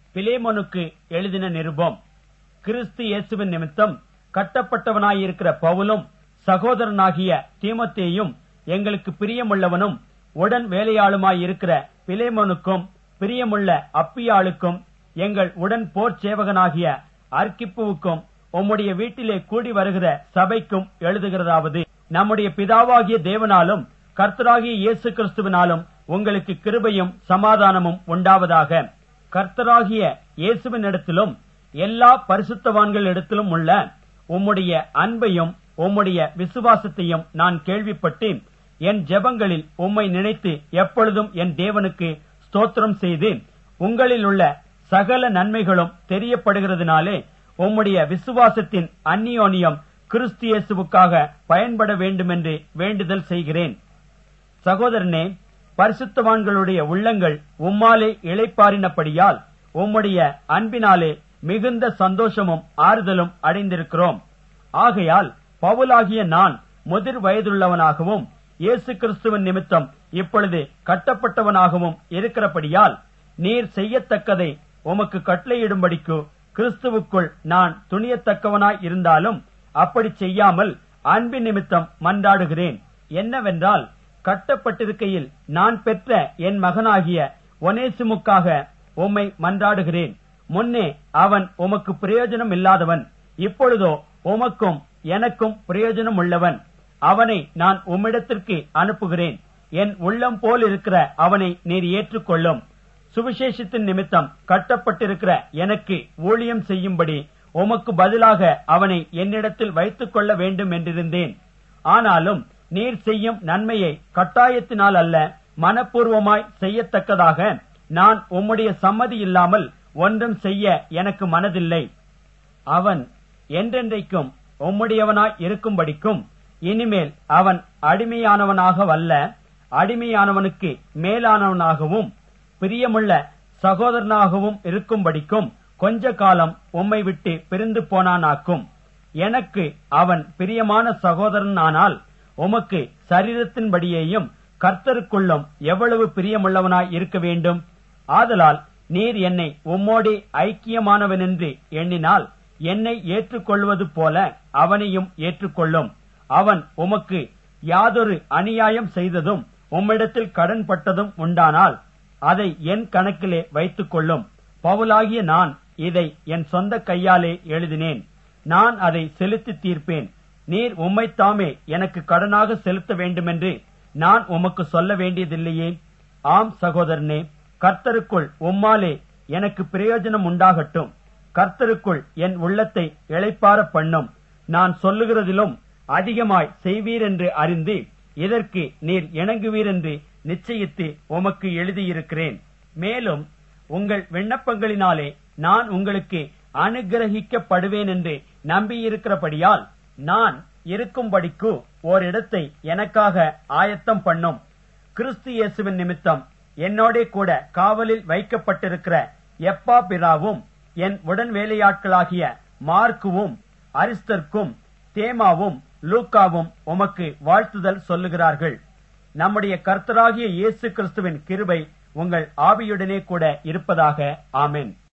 பிலேமோனுக்கு எழுதின நிருபம் கிறிஸ்து இயேசுவின் நிமித்தம் கட்டப்பட்டவனாயிருக்கிற பவுலும் சகோதரனாகிய தீமோத்தேயும் எங்களுக்கு பிரியமுள்ளவனும் உடன் வேலையாளுமாயிருக்கிற பிலேமோனுக்கும் பிரியமுள்ள அப்பியாளுக்கும் எங்கள் உடன் போர் சேவகனாகிய அர்க்கிப்புவுக்கும் உம்முடைய வீட்டிலே கூடி வருகிற சபைக்கும் எழுதுகிறதாவது நம்முடைய பிதாவாகிய தேவனாலும் கர்த்தராகிய இயேசு கிறிஸ்துவினாலும் உங்களுக்கு கிருபையும் சமாதானமும் உண்டாவதாக கர்த்தராகிய இயேசுவின் இடத்திலும் எல்லா பரிசுத்தவான்கள் இடத்திலும் உள்ள உம்முடைய அன்பையும் உம்முடைய விசுவாசத்தையும் நான் கேள்விப்பட்டு என் ஜெபங்களில் உம்மை நினைத்து எப்பொழுதும் என் தேவனுக்கு ஸ்தோத்திரம் செய்து உங்களில் உள்ள சகல நன்மைகளும் தெரியப்படுகிறதுனாலே உம்முடைய விசுவாசத்தின் அந்நியோனியம் கிறிஸ்து இயேசுவுக்காக பயன்பட வேண்டுமென்று வேண்டுதல் செய்கிறேன் சகோதரனே பரிசுத்தவான்களுடைய உள்ளங்கள் உம்மாலே இளைப்பாறினபடியால் உம்முடைய அன்பினாலே மிகுந்த சந்தோஷமும் ஆறுதலும் அடைந்திருக்கிறோம் ஆகையால் பவுலாகிய நான் முதிர் வயதுள்ளவனாகவும் இயேசு கிறிஸ்துவின் நிமித்தம் இப்பொழுது கட்டப்பட்டவனாகவும் இருக்கிறபடியால் நீர் செய்யத்தக்கதை உமக்கு கட்டளையிடும்படிக்கு கிறிஸ்துவுக்குள் நான் துணியத்தக்கவனாய் இருந்தாலும் அப்படி செய்யாமல் அன்பின் நிமித்தம் மன்றாடுகிறேன் என்னவென்றால் கட்டப்பட்டிருக்கையில் நான் பெற்ற என் மகனாகிய ஒனேசிமுக்காக உம்மை மன்றாடுகிறேன் முன்னே அவன் உமக்கு பிரயோஜனம் இல்லாதவன் இப்பொழுதோ உமக்கும் எனக்கும் பிரயோஜனம் உள்ளவன் அவனை நான் உம்மிடத்திற்கு அனுப்புகிறேன் என் உள்ளம் போல் இருக்கிற அவனை நீர் ஏற்றுக்கொள்ளும் சுவிசேஷத்தின் நிமித்தம் கட்டப்பட்டிருக்கிற எனக்கு ஊழியம் செய்யும்படி உமக்கு பதிலாக அவனை என்னிடத்தில் வைத்துக் கொள்ள வேண்டும் என்றிருந்தேன் ஆனாலும் நீர் செய்யும் நன்மையை கட்டாயத்தினால் அல்ல மனப்பூர்வமாய் செய்யத்தக்கதாக நான் உம்முடைய சம்மதி இல்லாமல் ஒன்றும் செய்ய எனக்கு மனதில்லை அவன் என்றென்றைக்கும் உம்முடையவனாய் இருக்கும்படிக்கும் இனிமேல் அவன் அடிமையானவனாக வல்ல அடிமையானவனுக்கு மேலானவனாகவும் பிரியமுள்ள சகோதரனாகவும் இருக்கும்படிக்கும் கொஞ்ச காலம் உம்மை விட்டு பிரிந்து போனானாக்கும் எனக்கு அவன் பிரியமான சகோதரனானால் உமக்கு சரீரத்தின்படியேயும் கர்த்தருக்குள்ளும் எவ்வளவு பிரியமுள்ளவனாய் இருக்க வேண்டும் ஆதலால் நீர் என்னை உம்மோடே ஐக்கியமானவனென்று எண்ணினால் என்னை ஏற்றுக்கொள்வது போல அவனையும் ஏற்றுக்கொள்ளும் அவன் உமக்கு யாதொரு அநியாயம் செய்ததும் உம்மிடத்தில் கடன்பட்டதும் உண்டானால் அதை என் கணக்கிலே வைத்துக் கொள்ளும் பவுலாகிய நான் இதை என் சொந்த கையாலே எழுதினேன் நான் அதை செலுத்தி தீர்ப்பேன் நீர் உம்மைத்தாமே எனக்கு கடனாக செலுத்த வேண்டுமென்று நான் உமக்கு சொல்ல வேண்டியதில்லையே ஆம் சகோதரனே கர்த்தருக்குள் உம்மாலே எனக்கு பிரயோஜனம் உண்டாகட்டும் கர்த்தருக்குள் என் உள்ளத்தை இளைப்பார பண்ணும் நான் சொல்லுகிறதிலும் அதிகமாய் செய்வீர் என்று அறிந்து இதற்கு நீர் இணங்குவீர் என்று நிச்சயித்து உமக்கு எழுதியிருக்கிறேன் மேலும் உங்கள் விண்ணப்பங்களினாலே நான் உங்களுக்கு அனுகிரகிக்கப்படுவேன் என்று நம்பியிருக்கிறபடியால் நான் இருக்கும்படிக்கு ஓரிடத்தை எனக்காக ஆயத்தம் பண்ணும் கிறிஸ்து இயேசுவின் நிமித்தம் என்னோடே கூட காவலில் வைக்கப்பட்டிருக்கிற எப்பா பிராவும் என் உடன் வேலையாட்களாகிய மார்க்குவும் அரிஸ்தர்க்கும் தேமாவும் லூக்காவும் உமக்கு வாழ்த்துதல் சொல்லுகிறார்கள் நம்முடைய கர்த்தராகிய இயேசு கிறிஸ்துவின் கிருபை உங்கள் ஆவியுடனே கூட இருப்பதாக ஆமென்